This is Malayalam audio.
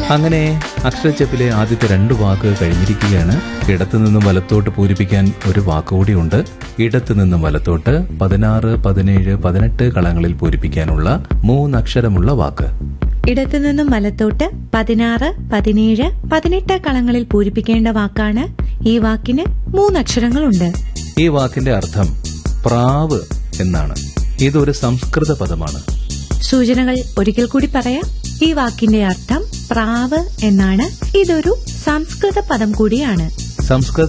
അങ്ങനെ അക്ഷരച്ചപ്പിലെ ആദ്യത്തെ രണ്ട് വാക്ക് കഴിഞ്ഞിരിക്കുകയാണ് ഇടത്തു നിന്നും വലത്തോട്ട് പൂരിപ്പിക്കാൻ ഒരു വാക്കുകൂടിയുണ്ട് ഇടത്തു നിന്നും വലത്തോട്ട് പതിനാറ് പതിനേഴ് പതിനെട്ട് കളങ്ങളിൽ പൂരിപ്പിക്കാനുള്ള മൂന്നക്ഷരമുള്ള വാക്ക് ഇടത്തു നിന്നും വലത്തോട്ട് പതിനാറ് പതിനേഴ് പതിനെട്ട് കളങ്ങളിൽ പൂരിപ്പിക്കേണ്ട വാക്കാണ് ഈ വാക്കിന് മൂന്നക്ഷരങ്ങളുണ്ട് ഈ വാക്കിന്റെ അർത്ഥം പ്രാവ് എന്നാണ് ഇതൊരു സംസ്കൃത പദമാണ് സൂചനകൾ ഒരിക്കൽ കൂടി പറയാം ഈ വാക്കിന്റെ അർത്ഥം പ്രാവ് എന്നാണ് ഇതൊരു സംസ്കൃത പദം കൂടിയാണ് സംസ്കൃത